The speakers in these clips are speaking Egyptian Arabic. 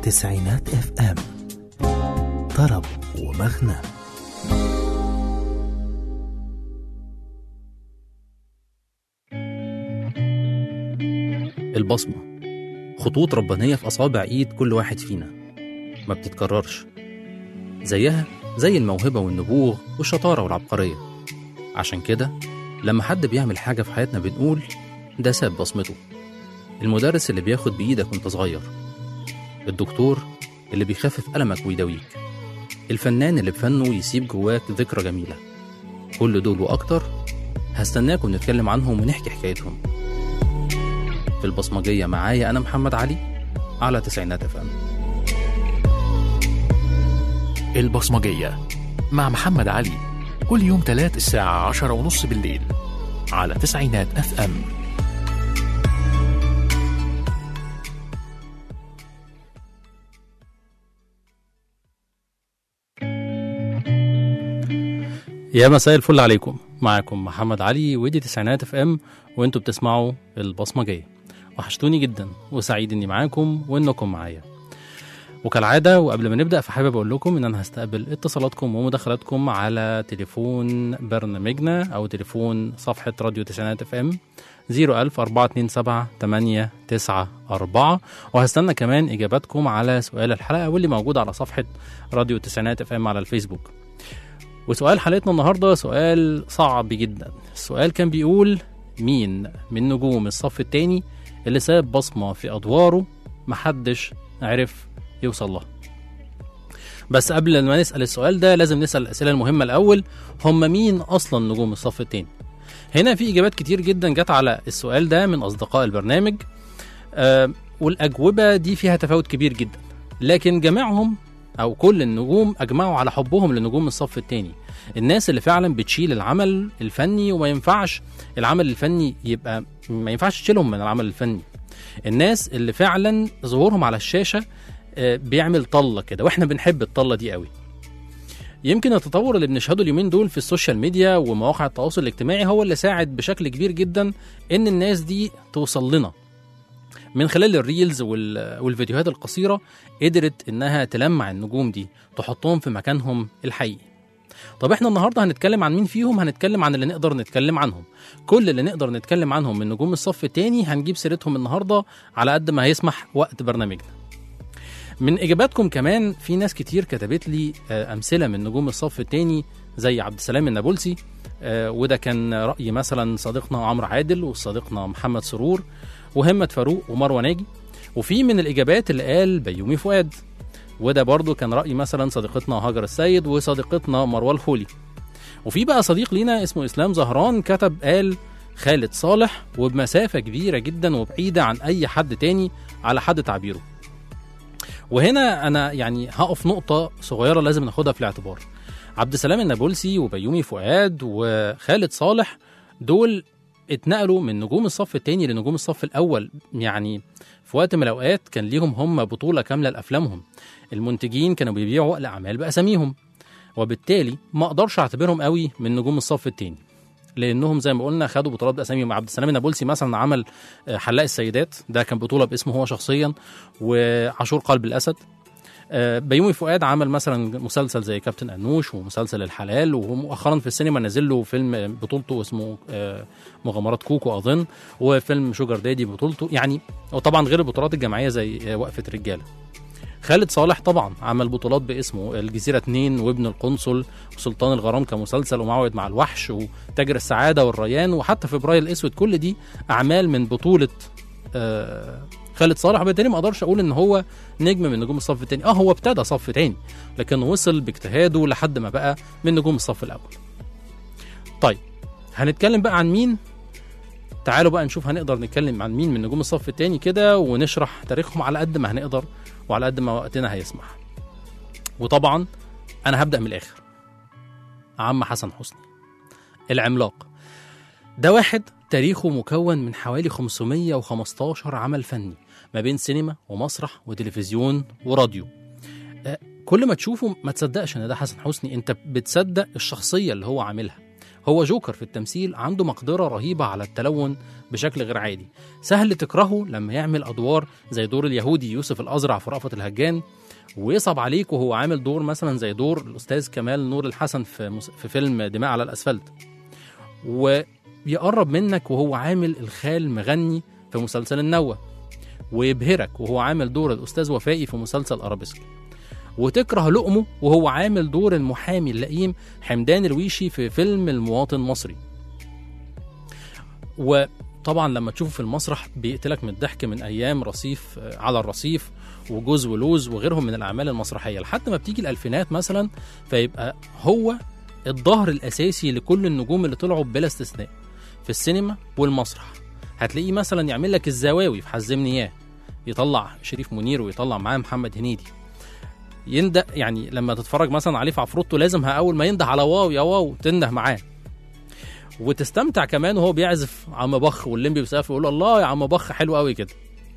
تسعينات اف ام طرب ومغنى البصمة خطوط ربانية في أصابع إيد كل واحد فينا ما بتتكررش زيها زي الموهبة والنبوغ والشطارة والعبقرية عشان كده لما حد بيعمل حاجة في حياتنا بنقول ده ساب بصمته المدرس اللي بياخد بإيدك وانت صغير الدكتور اللي بيخفف ألمك ويداويك الفنان اللي بفنه يسيب جواك ذكرى جميلة كل دول وأكتر هستناكم نتكلم عنهم ونحكي حكايتهم في البصمجية معايا أنا محمد علي على تسعينات اف ام البصمجية مع محمد علي كل يوم تلات الساعة عشرة ونص بالليل على تسعينات اف ام يا مساء الفل عليكم معاكم محمد علي ودي تسعينات اف ام وانتوا بتسمعوا البصمجية وحشتوني جدا وسعيد اني معاكم وانكم معايا وكالعادة وقبل ما نبدأ فحابب أقول لكم إن أنا هستقبل اتصالاتكم ومداخلاتكم على تليفون برنامجنا أو تليفون صفحة راديو تسعينات اف ام 01000 427 894 وهستنى كمان إجاباتكم على سؤال الحلقة واللي موجود على صفحة راديو تسعينات اف ام على الفيسبوك وسؤال حلقتنا النهاردة سؤال صعب جدا السؤال كان بيقول مين من نجوم الصف التاني اللي ساب بصمة في أدواره محدش عرف يوصل لها بس قبل ما نسأل السؤال ده لازم نسأل الأسئلة المهمة الأول هم مين أصلا نجوم الصف التاني هنا في إجابات كتير جدا جت على السؤال ده من أصدقاء البرنامج آه والأجوبة دي فيها تفاوت كبير جدا لكن جميعهم أو كل النجوم أجمعوا على حبهم لنجوم الصف التاني الناس اللي فعلا بتشيل العمل الفني وما ينفعش العمل الفني يبقى ما ينفعش تشيلهم من العمل الفني الناس اللي فعلا ظهورهم على الشاشة آه، بيعمل طلة كده واحنا بنحب الطلة دي قوي يمكن التطور اللي بنشهده اليومين دول في السوشيال ميديا ومواقع التواصل الاجتماعي هو اللي ساعد بشكل كبير جدا ان الناس دي توصل لنا من خلال الريلز وال- والفيديوهات القصيرة قدرت انها تلمع النجوم دي تحطهم في مكانهم الحقيقي طب احنا النهارده هنتكلم عن مين فيهم هنتكلم عن اللي نقدر نتكلم عنهم كل اللي نقدر نتكلم عنهم من نجوم الصف التاني هنجيب سيرتهم النهارده على قد ما هيسمح وقت برنامجنا من اجاباتكم كمان في ناس كتير كتبت لي آه، امثله من نجوم الصف التاني زي عبد السلام النابلسي آه، وده كان راي مثلا صديقنا عمرو عادل وصديقنا محمد سرور وهمة فاروق ومروه ناجي وفي من الاجابات اللي قال بيومي فؤاد وده برضو كان راي مثلا صديقتنا هاجر السيد وصديقتنا مروه الخولي وفي بقى صديق لينا اسمه اسلام زهران كتب قال خالد صالح وبمسافه كبيره جدا وبعيده عن اي حد تاني على حد تعبيره وهنا انا يعني هقف نقطه صغيره لازم ناخدها في الاعتبار عبد السلام النابلسي وبيومي فؤاد وخالد صالح دول اتنقلوا من نجوم الصف الثاني لنجوم الصف الاول يعني في وقت من الاوقات كان ليهم هم بطوله كامله لافلامهم المنتجين كانوا بيبيعوا الاعمال باساميهم وبالتالي ما اقدرش اعتبرهم قوي من نجوم الصف الثاني لانهم زي ما قلنا خدوا بطولات باساميهم عبد السلام النابلسي مثلا عمل آه، حلاق السيدات ده كان بطوله باسمه هو شخصيا وعاشور قلب الاسد آه، بيومي فؤاد عمل مثلا مسلسل زي كابتن انوش ومسلسل الحلال ومؤخرا في السينما نزل له فيلم بطولته اسمه آه، مغامرات كوكو اظن وفيلم شوجر دادي بطولته يعني وطبعا غير البطولات الجماعيه زي آه، وقفه رجاله خالد صالح طبعا عمل بطولات باسمه الجزيرة 2 وابن القنصل وسلطان الغرام كمسلسل وموعد مع الوحش وتاجر السعادة والريان وحتى فبراير الأسود كل دي أعمال من بطولة آه خالد صالح وبالتالي ما اقدرش اقول ان هو نجم من نجوم الصف الثاني اه هو ابتدى صف تاني لكن وصل باجتهاده لحد ما بقى من نجوم الصف الاول طيب هنتكلم بقى عن مين تعالوا بقى نشوف هنقدر نتكلم عن مين من نجوم الصف الثاني كده ونشرح تاريخهم على قد ما هنقدر وعلى قد ما وقتنا هيسمح وطبعا انا هبدا من الاخر عم حسن حسني العملاق ده واحد تاريخه مكون من حوالي 515 عمل فني ما بين سينما ومسرح وتلفزيون وراديو آه، كل ما تشوفه ما تصدقش ان ده حسن حسني انت بتصدق الشخصيه اللي هو عاملها هو جوكر في التمثيل عنده مقدرة رهيبة على التلون بشكل غير عادي سهل تكرهه لما يعمل أدوار زي دور اليهودي يوسف الأزرع في رأفت الهجان ويصعب عليك وهو عامل دور مثلا زي دور الأستاذ كمال نور الحسن في, مس... في فيلم دماء على الأسفلت ويقرب منك وهو عامل الخال مغني في مسلسل النوة ويبهرك وهو عامل دور الأستاذ وفائي في مسلسل أرابيسك وتكره لقمه وهو عامل دور المحامي اللئيم حمدان الويشي في فيلم المواطن المصري وطبعا لما تشوفه في المسرح بيقتلك من الضحك من ايام رصيف آه، على الرصيف وجوز ولوز وغيرهم من الاعمال المسرحيه لحد ما بتيجي الالفينات مثلا فيبقى هو الظهر الاساسي لكل النجوم اللي طلعوا بلا استثناء في السينما والمسرح هتلاقيه مثلا يعمل لك الزواوي في حزمني اياه يطلع شريف منير ويطلع معاه محمد هنيدي ينده يعني لما تتفرج مثلا عليه في عفروتو لازم اول ما ينده على واو يا واو تنده معاه وتستمتع كمان وهو بيعزف عم بخ والليمبي بيسقف يقول الله يا عم بخ حلو قوي كده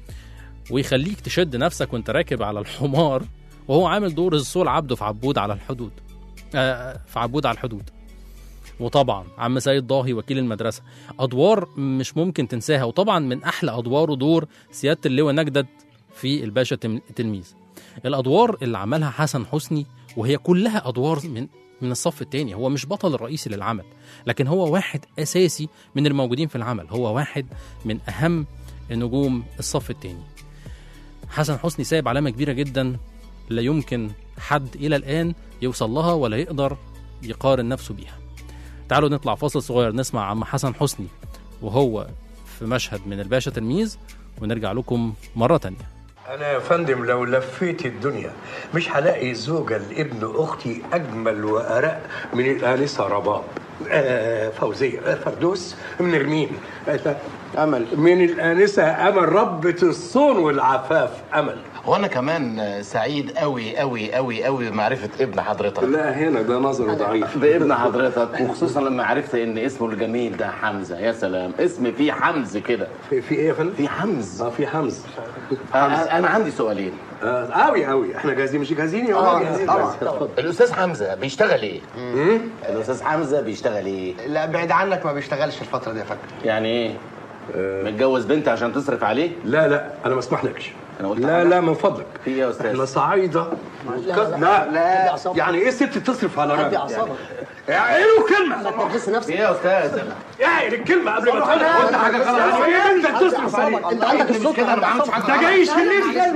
ويخليك تشد نفسك وانت راكب على الحمار وهو عامل دور الصول عبده في عبود على الحدود آه في عبود على الحدود وطبعا عم سيد ضاهي وكيل المدرسة أدوار مش ممكن تنساها وطبعا من أحلى أدواره دور سيادة اللواء نجدد في الباشا تم- تلميذ الأدوار اللي عملها حسن حسني وهي كلها أدوار من من الصف الثاني هو مش بطل الرئيسي للعمل لكن هو واحد أساسي من الموجودين في العمل هو واحد من أهم نجوم الصف الثاني حسن حسني سايب علامة كبيرة جدا لا يمكن حد إلى الآن يوصل لها ولا يقدر يقارن نفسه بيها تعالوا نطلع فاصل صغير نسمع عم حسن حسني وهو في مشهد من الباشا تلميذ ونرجع لكم مرة تانية أنا يا فندم لو لفيت الدنيا مش هلاقي زوجة لابن أختي أجمل وأرق من الآنسة رباب آه فوزية آه فردوس من رمين آه أمل من الآنسة أمل ربة الصون والعفاف أمل وانا كمان سعيد قوي قوي قوي قوي بمعرفه ابن حضرتك لا هنا ده نظره ضعيف بابن حضرتك وخصوصا لما عرفت ان اسمه الجميل ده حمزه يا سلام اسم فيه حمز كده في, في إيه يا فندم؟ في حمز اه في حمز انا أنا عندي سؤالين آه، قوي قوي احنا جاهزين مش جاهزين يا اه جاهزين طبعا الاستاذ حمزه بيشتغل ايه الاستاذ حمزه بيشتغل ايه لا بعيد عنك ما بيشتغلش الفترة دي يا فندم يعني ايه متجوز بنت عشان تصرف عليه لا لا انا ما اسمحلكش أنا قلت لا حاجة؟ لا من فضلك في ايه يا أستاذ؟ احنا صعايدة لا لا يعني ايه ست تصرف على راجل أعصابك. يعني ايه له كلمة تحس في نفسك ايه يا استاذ يعني الكلمة قبل ما تقول قلت حاجة غلط يعني ايه انت تصرف عليه انت عندك الصوت كده انا ما عملتش حاجه ده جاي يشكلني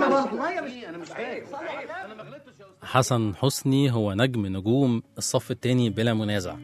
حسن حسني هو نجم نجوم الصف الثاني بلا منازع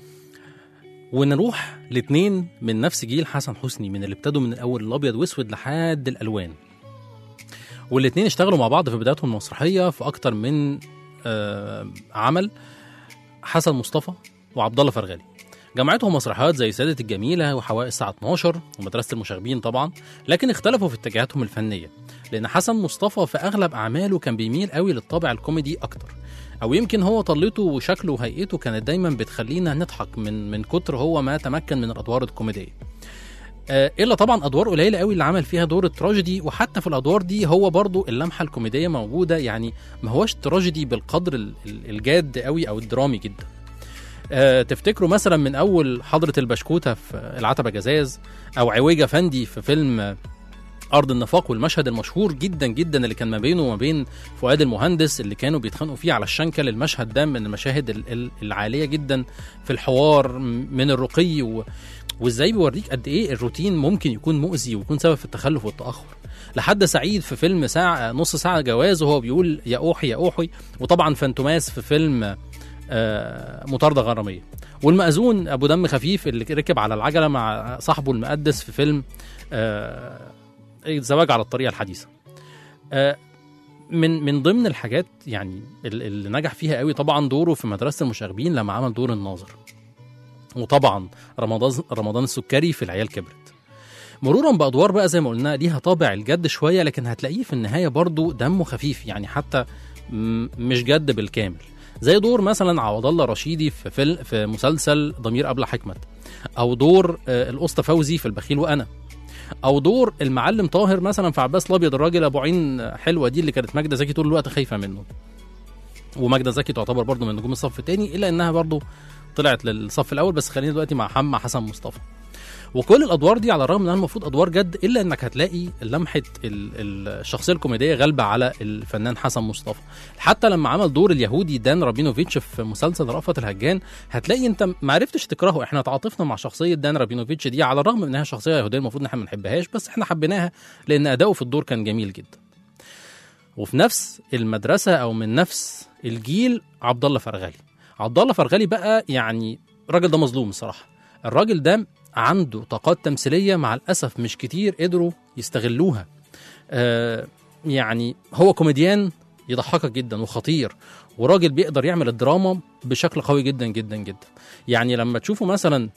ونروح لاتنين من نفس جيل حسن حسني من اللي ابتدوا من الاول الابيض واسود لحد الالوان والاتنين اشتغلوا مع بعض في بداياتهم المسرحيه في اكتر من آه عمل حسن مصطفى وعبد الله فرغالي جمعتهم مسرحيات زي سادة الجميلة وحوائي الساعة 12 ومدرسة المشاغبين طبعا لكن اختلفوا في اتجاهاتهم الفنية لأن حسن مصطفى في أغلب أعماله كان بيميل قوي للطابع الكوميدي أكتر أو يمكن هو طلته وشكله وهيئته كانت دايما بتخلينا نضحك من من كتر هو ما تمكن من الأدوار الكوميدية آه، الا طبعا ادوار قليله قوي اللي عمل فيها دور التراجيدي وحتى في الادوار دي هو برضو اللمحه الكوميديه موجوده يعني ما هوش تراجيدي بالقدر ال- ال- الجاد قوي او الدرامي جدا آه، تفتكروا مثلا من اول حضره البشكوته في العتبه جزاز او عويجه فندي في فيلم آه، ارض النفاق والمشهد المشهور جدا جدا اللي كان ما بينه وما بين فؤاد المهندس اللي كانوا بيتخانقوا فيه على الشنكل المشهد ده من المشاهد ال- ال- العاليه جدا في الحوار م- من الرقي و... وازاي بيوريك قد ايه الروتين ممكن يكون مؤذي ويكون سبب في التخلف والتاخر لحد سعيد في فيلم ساعه نص ساعه جواز وهو بيقول يا اوحي يا اوحي وطبعا فانتوماس في فيلم آه، مطاردة غرامية والمأذون أبو دم خفيف اللي ركب على العجلة مع صاحبه المقدس في فيلم آه، الزواج على الطريقة الحديثة آه، من من ضمن الحاجات يعني ال- اللي نجح فيها قوي طبعا دوره في مدرسة المشاغبين لما عمل دور الناظر وطبعا رمضان رمضان السكري في العيال كبرت مرورا بادوار بقى زي ما قلنا ليها طابع الجد شويه لكن هتلاقيه في النهايه برضو دمه خفيف يعني حتى م- مش جد بالكامل زي دور مثلا عوض الله رشيدي في فيلم في مسلسل ضمير ابله حكمت او دور آه، الاسطى فوزي في البخيل وانا او دور المعلم طاهر مثلا في عباس الابيض الراجل ابو عين حلوه دي اللي كانت ماجده زكي طول الوقت خايفه منه وماجده زكي تعتبر برضو من نجوم الصف الثاني الا انها برضو طلعت للصف الاول بس خلينا دلوقتي مع حم حسن مصطفى وكل الادوار دي على الرغم انها المفروض ادوار جد الا انك هتلاقي لمحه ال- ال- الشخصيه الكوميديه غالبه على الفنان حسن مصطفى حتى لما عمل دور اليهودي دان رابينوفيتش في مسلسل رأفت الهجان هتلاقي انت ما عرفتش تكرهه احنا تعاطفنا مع شخصيه دان رابينوفيتش دي على الرغم انها شخصيه يهوديه المفروض ان احنا ما نحبهاش بس احنا حبيناها لان اداؤه في الدور كان جميل جدا وفي نفس المدرسه او من نفس الجيل عبد الله فرغلي عبد الله فرغلي بقى يعني الراجل ده مظلوم الصراحه الراجل ده عنده طاقات تمثيليه مع الاسف مش كتير قدروا يستغلوها آه يعني هو كوميديان يضحكك جدا وخطير وراجل بيقدر يعمل الدراما بشكل قوي جدا جدا جدا يعني لما تشوفوا مثلا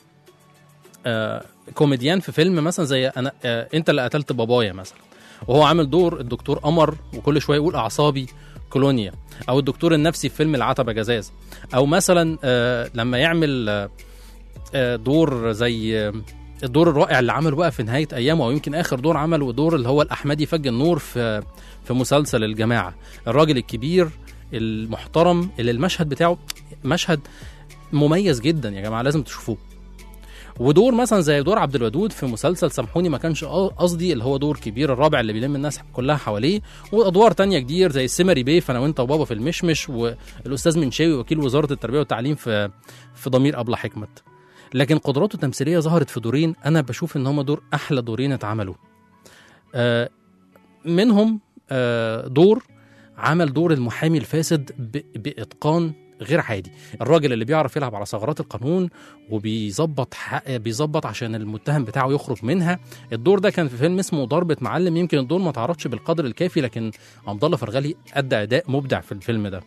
آه كوميديان في فيلم مثلا زي انا آه انت اللي قتلت بابايا مثلا وهو عامل دور الدكتور قمر وكل شويه يقول اعصابي كولونيا او الدكتور النفسي في فيلم العتبه جزاز او مثلا آه لما يعمل آه آه دور زي آه الدور الرائع اللي عمله بقى في نهايه ايامه او يمكن اخر دور عمله دور اللي هو الاحمدي فج النور في في مسلسل الجماعه الراجل الكبير المحترم اللي المشهد بتاعه مشهد مميز جدا يا جماعه لازم تشوفوه ودور مثلا زي دور عبد الودود في مسلسل سامحوني ما كانش قصدي اللي هو دور كبير الرابع اللي بيلم الناس كلها حواليه وادوار تانية كتير زي السمري بيه في انا وانت وبابا في المشمش والاستاذ منشاوي وكيل وزاره التربيه والتعليم في في ضمير ابله حكمت لكن قدراته التمثيليه ظهرت في دورين انا بشوف ان هما دور احلى دورين اتعملوا آه منهم آه دور عمل دور المحامي الفاسد ب- باتقان غير عادي الراجل اللي بيعرف يلعب على ثغرات القانون وبيظبط حق بيظبط عشان المتهم بتاعه يخرج منها الدور ده كان في فيلم اسمه ضربة معلم يمكن الدور ما تعرضش بالقدر الكافي لكن عبد الله فرغلي ادى اداء مبدع في الفيلم ده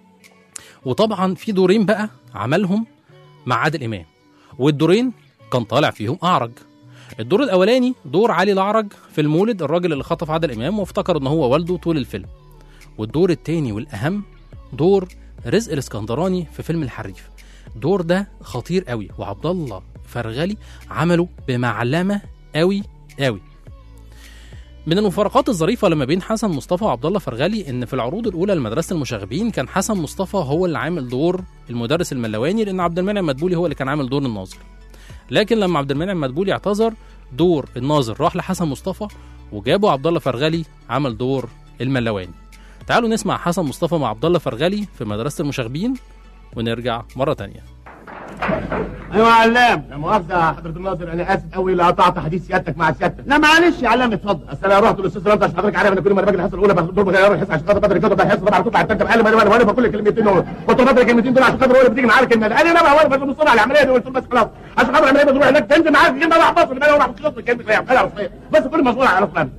وطبعا في دورين بقى عملهم مع عادل امام والدورين كان طالع فيهم اعرج الدور الاولاني دور علي الاعرج في المولد الراجل اللي خطف عادل امام وافتكر ان هو والده طول الفيلم والدور التاني والاهم دور رزق الاسكندراني في فيلم الحريف الدور ده خطير قوي وعبد الله فرغلي عمله بمعلمه قوي قوي من المفارقات الظريفه لما بين حسن مصطفى وعبد الله فرغلي ان في العروض الاولى لمدرسه المشاغبين كان حسن مصطفى هو اللي عامل دور المدرس الملواني لان عبد المنعم مدبولي هو اللي كان عامل دور الناظر لكن لما عبد المنعم مدبولي اعتذر دور الناظر راح لحسن مصطفى وجابوا عبد الله فرغلي عمل دور الملواني تعالوا نسمع حسن مصطفى مع عبد الله فرغلي في مدرسه المشاغبين ونرجع مره تانية ايوه يا علام لا مؤاخذه يا حضره الناظر انا اسف قوي لا قطعت حديث سيادتك مع سيادتك لا معلش يا علام اتفضل اصل انا رحت للاستاذ رمضان عشان حضرتك عارف انا كل ما انا باجي الحصه الاولى باخد دور بغير الحصه عشان خاطر بدري كده الحصه الرابعه تطلع الثالثه بقلب انا وانا بقول الكلمتين دول قلت له بدري الكلمتين دول عشان خاطر هو اللي بتيجي معاك الكلمه انا انا بقى وانا بقول بص على العمليه دي قلت له بس خلاص عشان خاطر العمليه بتروح هناك تنزل معاك الكلمه راح بص اللي راح بخلص الكلمه خلاص خلاص بس كل مسؤول على فلان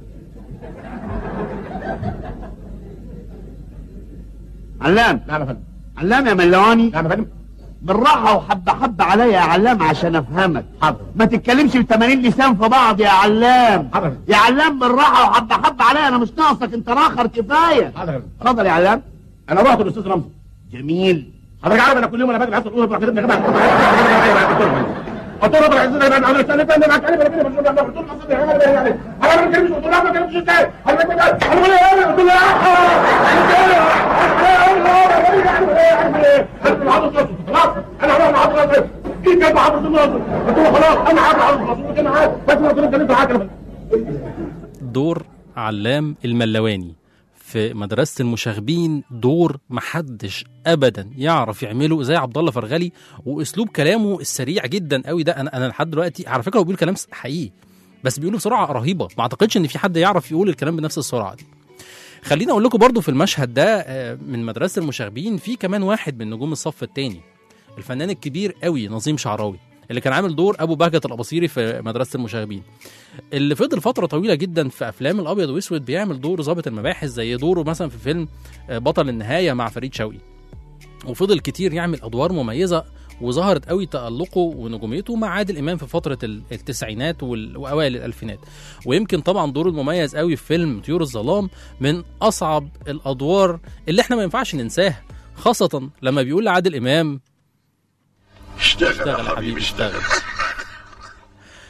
علام نعم يا فندم علام يا ملواني نعم يا فندم بالراحة وحبة حبة عليا يا علام عشان افهمك حاضر ما تتكلمش ب 80 لسان في بعض يا علام حاضر يا علام بالراحة وحبة حبة عليا انا مش ناقصك انت راخر كفاية حاضر اتفضل يا علام انا رحت للاستاذ رمزي جميل حضرتك عارف انا كل يوم انا باجي الحصة الاولى بروح كده يا جماعة قلت له طبعا عايزين انا انا استنى استنى معاك انا كده مش قلت له قصدي انا يعني انا ما كلمتش قلت له ما كلمتش ازاي انا قلت له انا قلت له خلاص انا هروح لحضرتك الناظر ايه كان حضرتك الناظر قلت له خلاص انا هروح لحضرتك الناظر كده معاك بس ما قلت له معاك دور علام الملواني في مدرسة المشاغبين دور محدش ابدا يعرف يعمله زي عبد الله فرغلي واسلوب كلامه السريع جدا قوي ده انا انا لحد دلوقتي على فكره هو بيقول كلام حقيقي بس بيقوله بسرعه رهيبه ما اعتقدش ان في حد يعرف يقول الكلام بنفس السرعه دي خليني اقول لكم برضو في المشهد ده آه، من مدرسه المشاغبين في كمان واحد من نجوم الصف الثاني الفنان الكبير قوي نظيم شعراوي اللي كان عامل دور ابو بهجه الاباصيري في مدرسه المشاغبين اللي فضل فتره طويله جدا في افلام الابيض واسود بيعمل دور ضابط المباحث زي دوره مثلا في فيلم آه، بطل النهايه مع فريد شوقي وفضل كتير يعمل ادوار مميزه وظهرت قوي تألقه ونجوميته مع عادل امام في فتره ال- التسعينات وال- واوائل الالفينات ويمكن طبعا دوره المميز قوي في فيلم طيور الظلام من اصعب الادوار اللي احنا ما ينفعش ننساها خاصه لما بيقول لعادل امام اشتغل اشتغل يا حبيبي اشتغل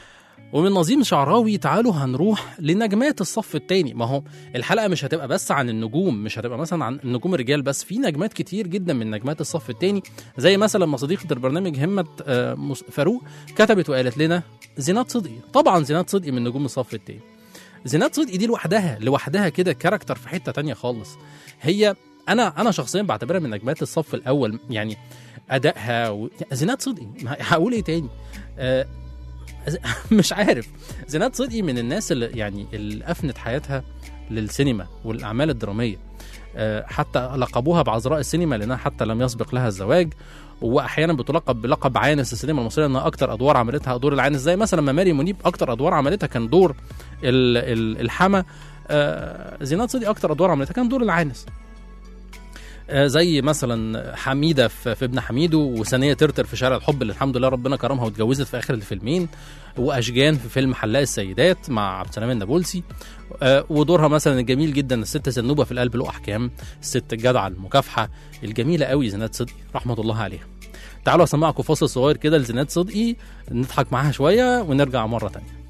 ومن نظيم شعراوي تعالوا هنروح لنجمات الصف الثاني ما هو الحلقه مش هتبقى بس عن النجوم مش هتبقى مثلا عن نجوم الرجال بس في نجمات كتير جدا من نجمات الصف الثاني زي مثلا ما صديقه البرنامج همه آه، مس- فاروق كتبت وقالت لنا زينات صدقي طبعا زينات صدقي من نجوم الصف الثاني زينات صدقي دي لوحدها لوحدها كده كاركتر في حته تانية خالص هي انا انا شخصيا بعتبرها من نجمات الصف الاول يعني ادائها و... زينات صدقي ما- هقول ايه تاني آه ز- مش عارف زينات صدقي من الناس اللي يعني اللي افنت حياتها للسينما والاعمال الدراميه آه، حتى لقبوها بعذراء السينما لانها حتى لم يسبق لها الزواج واحيانا بتلقب بلقب عانس السينما المصريه انها اكتر ادوار عملتها دور العانس زي مثلا ما ماري منيب اكتر ادوار عملتها كان دور ال- ال- الحما آه، زينات صدقي اكتر ادوار عملتها كان دور العانس آه، زي مثلا حميده في, في ابن حميدو وثانيه ترتر في شارع الحب اللي الحمد لله ربنا كرمها واتجوزت في اخر الفيلمين واشجان في فيلم حلاق السيدات مع عبد السلام النابلسي آه، ودورها مثلا الجميل جدا الست زنوبه في القلب له احكام الست الجدعه المكافحه الجميله قوي زينات صدقي رحمه الله عليها تعالوا اسمعكم فاصل صغير كده لزينات صدقي نضحك معاها شويه ونرجع مره تانية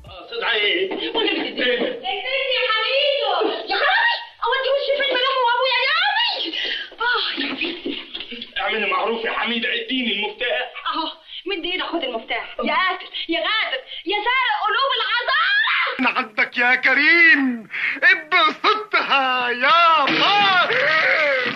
اقتلني يا حميدو يا خرابي اودي وشي فين من امي وابويا يا امي اه اعملي معروف يا حميد اديني المفتاح اهو مد ايدك خد المفتاح يا قاتل يا غادر يا سارق قلوب العذارى عندك يا كريم ابسطها يا طاهر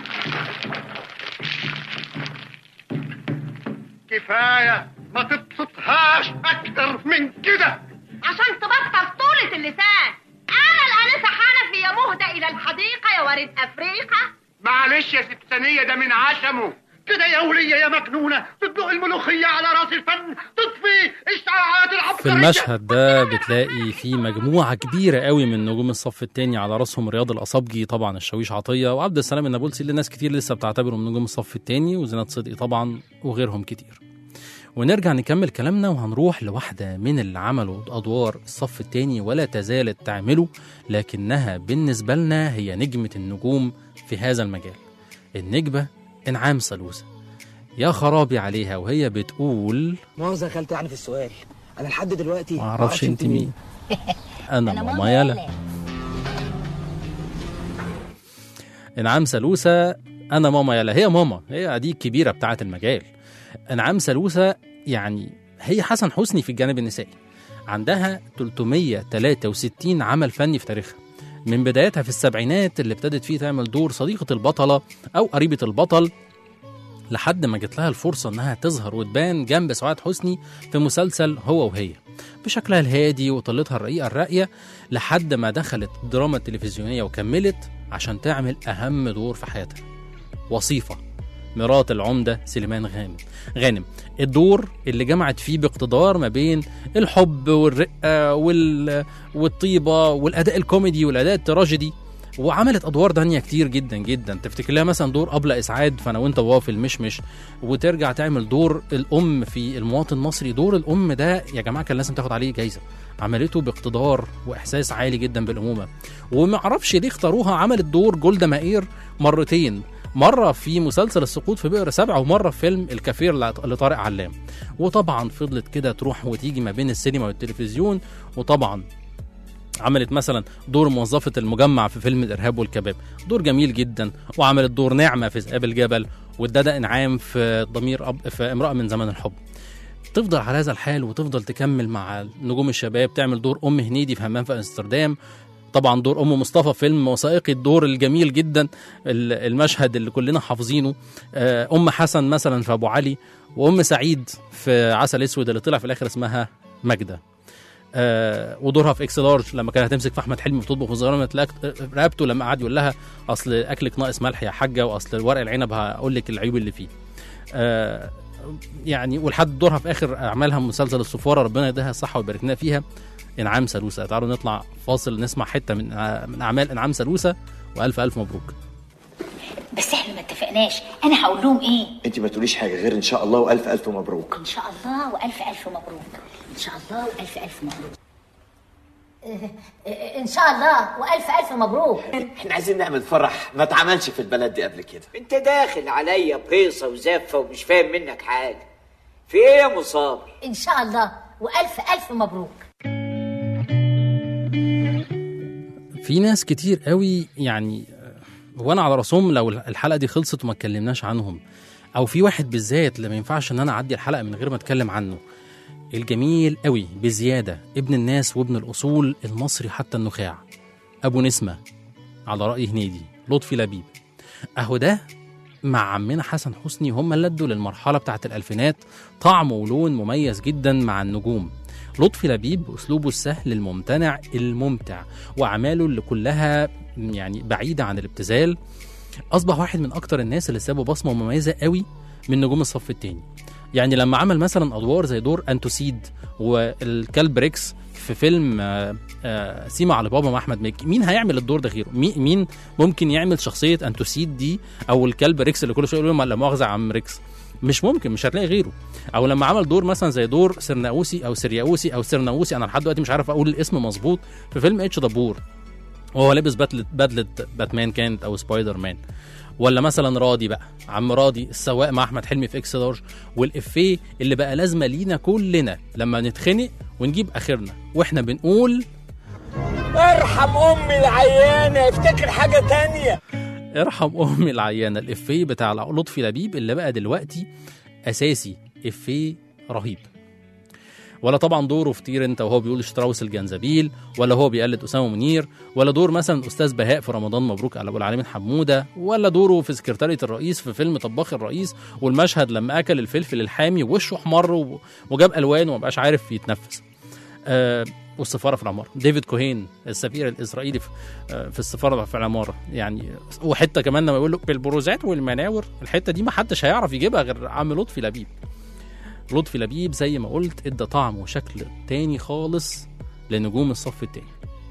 كفايه ما تبسطهاش اكتر من كده عشان تبطل طولة اللسان انا الانسة حنفي يا مهدى الى الحديقة يا ورد افريقة معلش يا ست ثانيه ده من عشمه كده يا ولية يا مجنونة تدلق الملوخية على راس الفن تطفي اشعاعات في العبقرية المشهد ده بتلاقي في مجموعة كبيرة قوي من نجوم الصف الثاني على راسهم رياض الأصابجي طبعا الشاويش عطية وعبد السلام النابلسي اللي ناس كتير لسه بتعتبره من نجوم الصف الثاني وزينات صدقي طبعا وغيرهم كتير ونرجع نكمل كلامنا وهنروح لواحدة من اللي عملوا أدوار الصف الثاني ولا تزالت تعمله لكنها بالنسبة لنا هي نجمة النجوم في هذا المجال النجبة إنعام سلوسة يا خرابي عليها وهي بتقول مؤاخذة يا خالتي يعني في السؤال أنا لحد دلوقتي ما اعرفش انت مين انا ماما يالا انعام سلوسه انا ماما يالا هي ماما هي دي الكبيره بتاعه المجال انعام سلوسه يعني هي حسن حسني في الجانب النسائي عندها 363 عمل فني في تاريخها من بدايتها في السبعينات اللي ابتدت فيه تعمل دور صديقة البطلة أو قريبة البطل لحد ما جت لها الفرصة إنها تظهر وتبان جنب سعاد حسني في مسلسل هو وهي بشكلها الهادي وطلتها الرقيقة الراقية لحد ما دخلت الدراما التلفزيونية وكملت عشان تعمل أهم دور في حياتها وصيفة مرات العمدة سليمان غانم غانم الدور اللي جمعت فيه باقتدار ما بين الحب والرقة وال... والطيبة والأداء الكوميدي والأداء التراجيدي وعملت ادوار تانية كتير جدا جدا تفتكر لها مثلا دور ابله اسعاد فانا وانت وهو في المشمش وترجع تعمل دور الام في المواطن المصري دور الام ده يا جماعه كان لازم تاخد عليه جايزه عملته باقتدار واحساس عالي جدا بالامومه وما اعرفش ليه اختاروها عملت دور جولدا مائير مرتين مرة في مسلسل السقوط في بئر سبع ومرة في فيلم الكافير لطارق علام وطبعا فضلت كده تروح وتيجي ما بين السينما والتلفزيون وطبعا عملت مثلا دور موظفة المجمع في فيلم الإرهاب والكباب دور جميل جدا وعملت دور نعمة في ذئاب الجبل وادادا إنعام في ضمير أب في امرأة من زمن الحب تفضل على هذا الحال وتفضل تكمل مع نجوم الشباب تعمل دور أم هنيدي في همام في أمستردام طبعا دور ام مصطفى في فيلم وثائقي الدور الجميل جدا المشهد اللي كلنا حافظينه ام حسن مثلا في ابو علي وام سعيد في عسل اسود اللي طلع في الاخر اسمها ماجده آه ودورها في اكس لارج لما كانت هتمسك في احمد حلمي وتطبخ في زهره رقبته لما قعد يقول لها اصل اكلك ناقص ملح يا حاجه واصل ورق العنب هقول لك العيوب اللي فيه آه يعني ولحد دورها في اخر اعمالها مسلسل الصفاره ربنا يديها الصحه ويبارك لنا فيها انعام سلوسه تعالوا نطلع فاصل نسمع حته من من اعمال انعام سلوسه والف الف مبروك بس احنا ما اتفقناش انا هقول لهم ايه انت ما تقوليش حاجه غير ان شاء الله والف الف مبروك ان شاء الله والف الف مبروك ان شاء الله والف الف مبروك ان شاء الله والف الف مبروك احنا عايزين نعمل فرح ما اتعملش في البلد دي قبل كده انت داخل عليا بهيصة وزفة ومش فاهم منك حاجة في ايه يا مصاب ان شاء الله والف الف مبروك في ناس كتير قوي يعني آه، وانا على راسهم لو الحلقه دي خلصت وما اتكلمناش عنهم او في واحد بالذات اللي ما ينفعش ان انا اعدي الحلقه من غير ما اتكلم عنه الجميل قوي بزياده ابن الناس وابن الاصول المصري حتى النخاع ابو نسمه على راي هنيدي لطفي لبيب اهو ده مع عمنا حسن حسني هم اللي ادوا للمرحله بتاعت الالفينات طعم ولون مميز جدا مع النجوم لطفي لبيب باسلوبه السهل الممتنع الممتع واعماله اللي كلها يعني بعيده عن الابتذال اصبح واحد من اكتر الناس اللي سابوا بصمه مميزه قوي من نجوم الصف الثاني يعني لما عمل مثلا ادوار زي دور انتوسيد والكلب ريكس في فيلم آه، آه، سيما على بابا مع احمد مكي مين هيعمل الدور ده غيره مين مين ممكن يعمل شخصيه انتوسيد دي او الكلب ريكس اللي كل شويه يقولوا لا مؤاخذه يا عم ريكس مش ممكن مش هتلاقي غيره او لما عمل دور مثلا زي دور سرناوسي او سرياوسي او سرناوسي انا لحد دلوقتي مش عارف اقول الاسم مظبوط في فيلم اتش دبور وهو لابس بدله بدله باتمان كانت او سبايدر مان ولا مثلا راضي بقى عم راضي السواق مع احمد حلمي في اكس لارج والافيه اللي بقى لازمه لينا كلنا لما نتخنق ونجيب اخرنا واحنا بنقول ارحم امي العيانه افتكر حاجه تانية ارحم امي العيانه الافيه بتاع لطفي لبيب اللي بقى دلوقتي اساسي افيه رهيب ولا طبعا دوره في طير انت وهو بيقول شتراوس الجنزبيل ولا هو بيقلد اسامه منير ولا دور مثلا استاذ بهاء في رمضان مبروك على ابو العالمين حموده ولا دوره في سكرتاريه الرئيس في فيلم طباخ الرئيس والمشهد لما اكل الفلفل الحامي ووشه احمر و- وجاب الوان ومبقاش عارف يتنفس آه والسفاره في العماره ديفيد كوهين السفير الاسرائيلي في, آه في السفاره في العماره يعني وحته كمان لما يقول له بالبروزات والمناور الحته دي ما حدش هيعرف يجيبها غير عم لطفي لبيب لطفي لبيب زي ما قلت ادى طعم وشكل تاني خالص لنجوم الصف التاني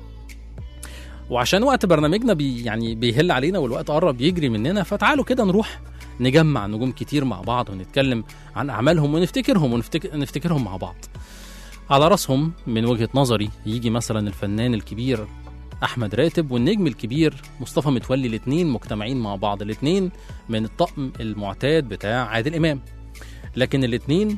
وعشان وقت برنامجنا بي يعني بيهل علينا والوقت قرب يجري مننا فتعالوا كده نروح نجمع نجوم كتير مع بعض ونتكلم عن اعمالهم ونفتكرهم ونفتكرهم نفتكرهم مع بعض على راسهم من وجهة نظري يجي مثلا الفنان الكبير احمد راتب والنجم الكبير مصطفى متولي الاثنين مجتمعين مع بعض الاثنين من الطقم المعتاد بتاع عادل امام لكن الاثنين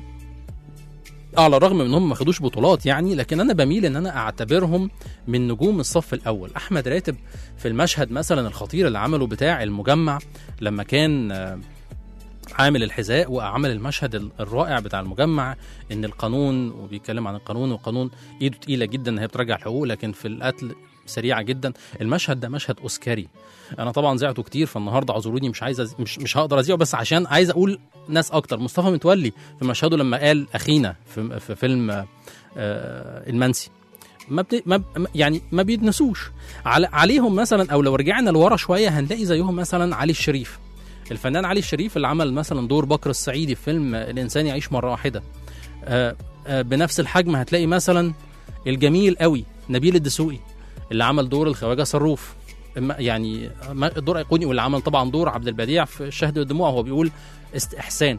على الرغم من انهم ما خدوش بطولات يعني لكن انا بميل ان انا اعتبرهم من نجوم الصف الاول احمد راتب في المشهد مثلا الخطير اللي عمله بتاع المجمع لما كان آه، عامل الحذاء وعمل المشهد ال- الرائع بتاع المجمع ان القانون وبيتكلم عن القانون والقانون ايده تقيله جدا ان هي بترجع الحقوق لكن في القتل سريعه جدا المشهد ده مشهد اوسكاري انا طبعا زعته كتير فالنهارده اعذروني مش عايز أز... مش مش هقدر ازيعه بس عشان عايز اقول ناس اكتر مصطفى متولي في مشهده لما قال اخينا في, في فيلم آه، آه، المنسي ما, بت... ما ب- يعني ما بيتنسوش على... عليهم مثلا او لو رجعنا لورا شويه هنلاقي زيهم مثلا علي الشريف الفنان علي الشريف اللي عمل مثلا دور بكر الصعيدي في فيلم الانسان يعيش مره واحده آه، آه، بنفس الحجم هتلاقي مثلا الجميل قوي نبيل الدسوقي اللي عمل دور الخواجه صروف ما- يعني ما- دور ايقوني واللي عمل طبعا دور عبد البديع في الشهد والدموع وهو بيقول استحسان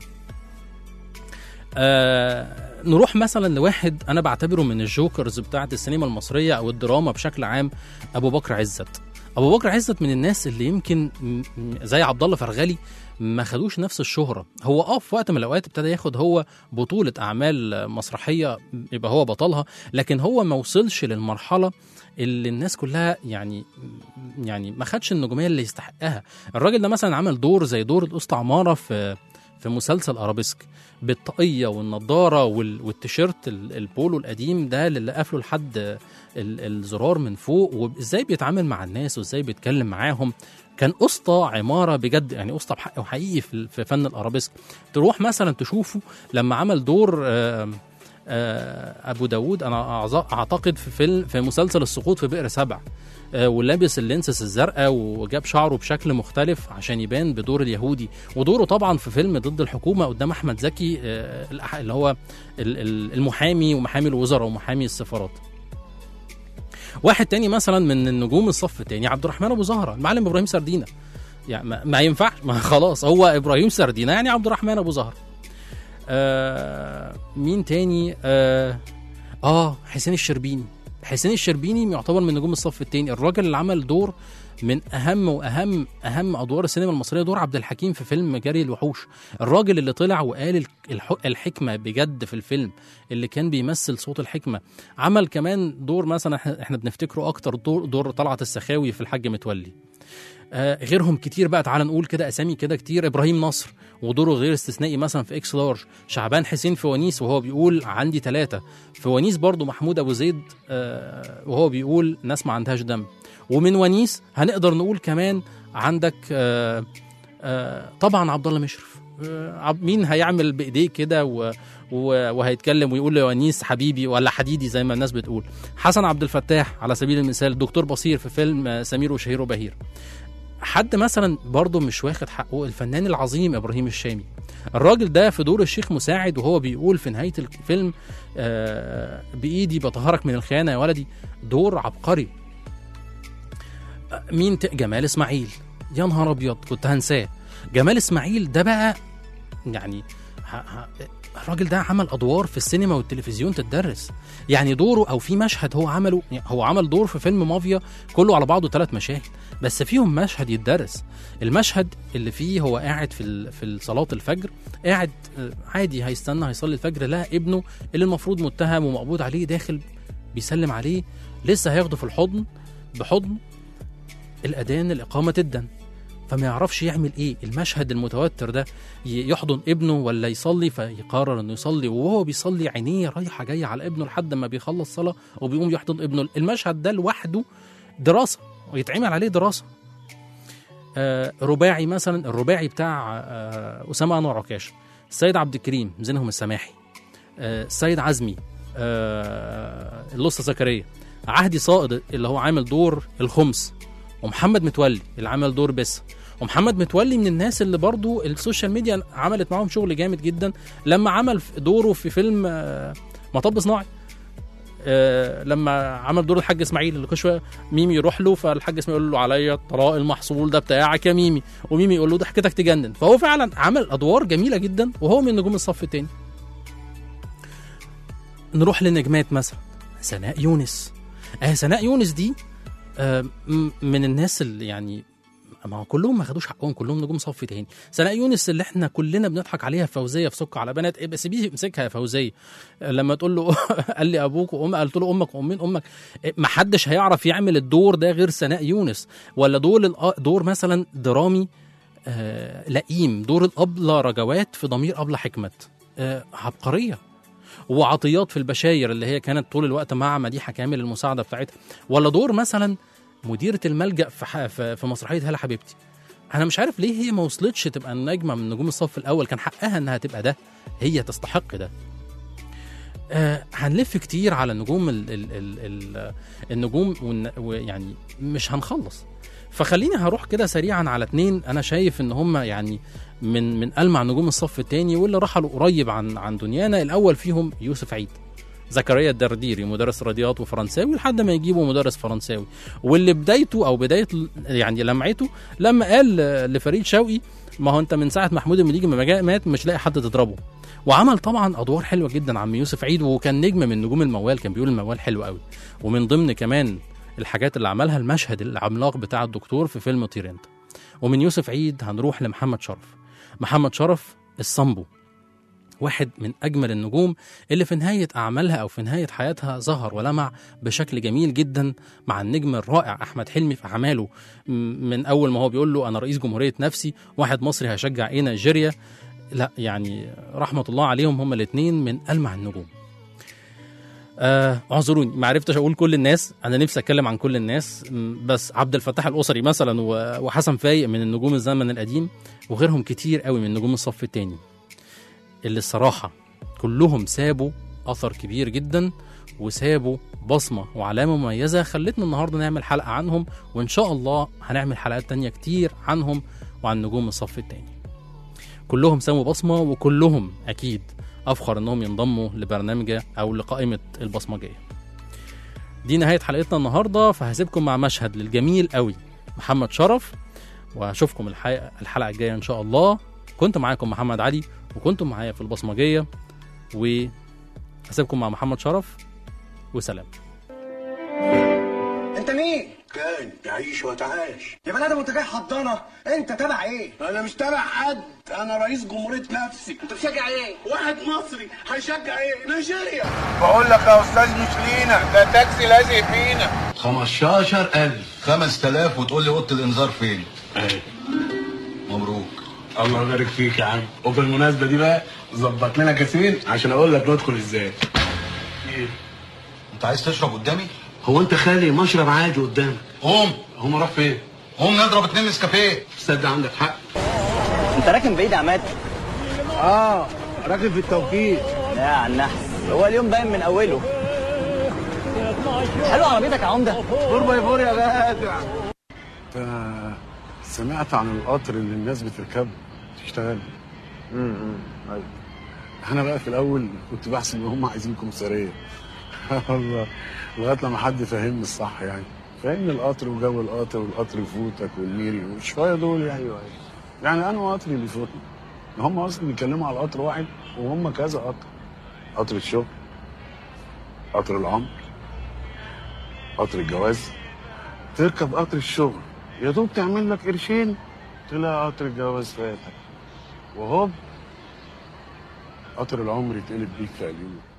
آه نروح مثلا لواحد انا بعتبره من الجوكرز بتاعت السينما المصريه او الدراما بشكل عام ابو بكر عزت ابو بكر عزت من الناس اللي يمكن م- م- زي عبد الله فرغلي ما خدوش نفس الشهره هو اه في وقت من الاوقات ابتدى ياخد هو بطوله اعمال مسرحيه يبقى هو بطلها لكن هو ما وصلش للمرحله اللي الناس كلها يعني يعني ما خدش النجوميه اللي يستحقها الراجل ده مثلا عمل دور زي دور الاسطى عماره في في مسلسل ارابيسك بالطاقيه والنضاره وال- والتيشيرت ال- البولو القديم ده اللي قافله لحد ال- الزرار من فوق وازاي بيتعامل مع الناس وازاي بيتكلم معاهم كان اسطى عماره بجد يعني اسطى بحق وحقيقي في في فن الارابيسك تروح مثلا تشوفه لما عمل دور آه، آه، ابو داوود انا أعز- اعتقد في فيلم في مسلسل السقوط في بئر سبع آه، ولابس اللينسس الزرقاء وجاب شعره بشكل مختلف عشان يبان بدور اليهودي ودوره طبعا في فيلم ضد الحكومه قدام احمد زكي آه، الأح- اللي هو ال- ال- المحامي ومحامي الوزراء ومحامي السفارات واحد تاني مثلا من النجوم الصف التاني عبد الرحمن ابو زهره المعلم ابراهيم سردينه يعني ما, ما ينفعش ما خلاص هو ابراهيم سردينه يعني عبد الرحمن ابو زهره آه مين تاني آه, اه حسين الشربيني حسين الشربيني يعتبر من نجوم الصف التاني الراجل اللي عمل دور من اهم واهم اهم ادوار السينما المصريه دور عبد الحكيم في فيلم جري الوحوش الراجل اللي طلع وقال ال- الح- الحكمه بجد في الفيلم اللي كان بيمثل صوت الحكمه عمل كمان دور مثلا إحنا- احنا بنفتكره اكتر دور دور طلعت السخاوي في الحاج متولي آه غيرهم كتير بقى تعال نقول كده اسامي كده كتير ابراهيم نصر ودوره غير استثنائي مثلا في اكس لارج شعبان حسين في ونيس وهو بيقول عندي ثلاثه في ونيس برضو محمود ابو زيد آه وهو بيقول ناس ما عندهاش دم ومن ونيس هنقدر نقول كمان عندك آه آه طبعا عبد الله مشرف آه عب- مين هيعمل بايديه كده و و- وهيتكلم ويقول له يا ونيس حبيبي ولا حديدي زي ما الناس بتقول حسن عبد الفتاح على سبيل المثال الدكتور بصير في فيلم آه، سمير وشهير وبهير حد مثلا برضه مش واخد حقه الفنان العظيم ابراهيم الشامي الراجل ده في دور الشيخ مساعد وهو بيقول في نهايه الفيلم آه بايدي بطهرك من الخيانه يا ولدي دور عبقري آه، مين ت... جمال اسماعيل يا نهار ابيض كنت هنساه جمال اسماعيل ده بقى يعني ه... ه... الراجل ده عمل ادوار في السينما والتلفزيون تتدرس يعني دوره او في مشهد هو عمله يعني هو عمل دور في فيلم مافيا كله على بعضه ثلاث مشاهد بس فيهم مشهد يتدرس المشهد اللي فيه هو قاعد في ال- في صلاه الفجر قاعد آه، عادي هيستنى هيصلي الفجر لا ابنه اللي المفروض متهم ومقبوض عليه داخل بيسلم عليه لسه هياخده في الحضن بحضن الاذان الاقامه تدن فما يعرفش يعمل ايه المشهد المتوتر ده ي- يحضن ابنه ولا يصلي فيقرر انه يصلي وهو بيصلي عينيه رايحه جايه على ابنه لحد ما بيخلص صلاه وبيقوم يحضن ابنه المشهد ده لوحده دراسه ويتعمل عليه دراسه آه رباعي مثلا الرباعي بتاع آه اسامه انور عكاشه السيد عبد الكريم زينهم السماحي آه السيد عزمي آه اللصه زكريا عهدي صائد اللي هو عامل دور الخمس ومحمد متولي اللي عمل دور بس ومحمد متولي من الناس اللي برضو السوشيال ميديا عملت معاهم شغل جامد جدا لما عمل دوره في فيلم آه، مطب صناعي آه، لما عمل دور الحاج اسماعيل اللي كل شويه ميمي يروح له فالحاج اسماعيل يقول له عليا الطلاق المحصول ده بتاعك يا ميمي وميمي يقول له ضحكتك تجنن فهو فعلا عمل ادوار جميله جدا وهو من نجوم الصف الثاني نروح للنجمات مثلا سناء يونس آه سناء يونس دي آه م- من الناس اللي يعني ما هو كلهم ما خدوش حقهم كلهم نجوم صف تاني سناء يونس اللي احنا كلنا بنضحك عليها في فوزيه في سك على بنات إيه بس بيجي يمسكها يا فوزيه لما تقول له قال لي ابوك وام قلت له امك وامين امك إيه، ما حدش هيعرف يعمل الدور ده غير سناء يونس ولا دور الأ- دور مثلا درامي آه لئيم دور الابله رجوات في ضمير ابله حكمت آه عبقريه وعطيات في البشاير اللي هي كانت طول الوقت مع مديحه كامل المساعده بتاعتها ولا دور مثلا مديره الملجا في ح- في في مسرحيه هلا حبيبتي انا مش عارف ليه هي ما وصلتش تبقى النجمه من نجوم الصف الاول كان حقها انها تبقى ده هي تستحق ده آه هنلف كتير على نجوم ال ال ال ال النجوم والن- ويعني مش هنخلص فخليني هروح كده سريعا على اتنين انا شايف ان هم يعني من من المع نجوم الصف الثاني واللي رحلوا قريب عن عن دنيانا الاول فيهم يوسف عيد زكريا الدرديري مدرس رياضيات وفرنساوي لحد ما يجيبوا مدرس فرنساوي واللي بدايته او بدايه ل- يعني لمعته لما قال ل- لفريد شوقي ما هو انت من ساعه محمود المليجي ما جاء مات مش لاقي حد تضربه وعمل طبعا ادوار حلوه جدا عم يوسف عيد وكان نجم من نجوم الموال كان بيقول الموال حلو قوي ومن ضمن كمان الحاجات اللي عملها المشهد العملاق بتاع الدكتور في فيلم طير انت ومن يوسف عيد هنروح لمحمد شرف محمد شرف الصنبو واحد من اجمل النجوم اللي في نهايه اعمالها او في نهايه حياتها ظهر ولمع بشكل جميل جدا مع النجم الرائع احمد حلمي في اعماله م- من اول ما هو بيقول له انا رئيس جمهوريه نفسي واحد مصري هيشجع ايه نيجيريا لا يعني رحمه الله عليهم هما الاثنين من المع النجوم آه اعذروني ما عرفتش اقول كل الناس انا نفسي اتكلم عن كل الناس م، بس عبد الفتاح الاسري مثلا و- وحسن فايق من النجوم الزمن القديم وغيرهم كتير قوي من نجوم الصف الثاني اللي الصراحه كلهم سابوا اثر كبير جدا وسابوا بصمه وعلامه مميزه خلتنا النهارده نعمل حلقه عنهم وان شاء الله هنعمل حلقات تانية كتير عنهم وعن نجوم الصف الثاني كلهم سابوا بصمه وكلهم اكيد افخر انهم ينضموا لبرنامج او لقائمه البصمجيه دي نهايه حلقتنا النهارده فهسيبكم مع مشهد للجميل قوي محمد شرف واشوفكم الحلقه الحلقه الجايه ان شاء الله كنت معاكم محمد علي وكنتم معايا في البصمجيه وهسيبكم مع محمد شرف وسلام انت مين؟ كنت عيش وتعايش يا بني ادم وانت جاي حضانه انت تبع ايه؟ انا مش تابع حد انا رئيس جمهوريه نفسي انت بتشجع ايه؟ واحد مصري هيشجع ايه نيجيريا بقول لك يا استاذ مش لينا ده تاكسي لازق فينا 15000 5000 وتقول لي اوضه الانذار فين ايه مبروك الله يبارك فيك يا عم وبالمناسبه دي بقى ظبط لنا كاسين عشان اقول لك ندخل ازاي ايه انت عايز تشرب قدامي هو انت خالي مشرب عادي قدامك قوم هم راح فين قوم نضرب اتنين نسكافيه تصدق عندك حق انت راكن بعيد يا عماد اه راكب في التوكيل لا على النحس هو اليوم باين من اوله حلو عربيتك يا عمده فور باي فور يا جدع انت سمعت عن القطر اللي الناس بتركبه تشتغل امم ايوه انا بقى في الاول كنت بحسب ان هم عايزين كمثريه والله لغايه لما حد فهمني الصح يعني فهمني القطر وجو القطر والقطر يفوتك والميري والشويه دول يعني يعني انا قطري اللي يفوتني هم اصلا بيتكلموا على قطر واحد وهم كذا قطر قطر الشغل قطر العمر قطر الجواز تركب قطر الشغل يا دوب تعمل لك قرشين تلاقي قطر الجواز فاتك وهوب قطر العمر يتقلب بيك في قليل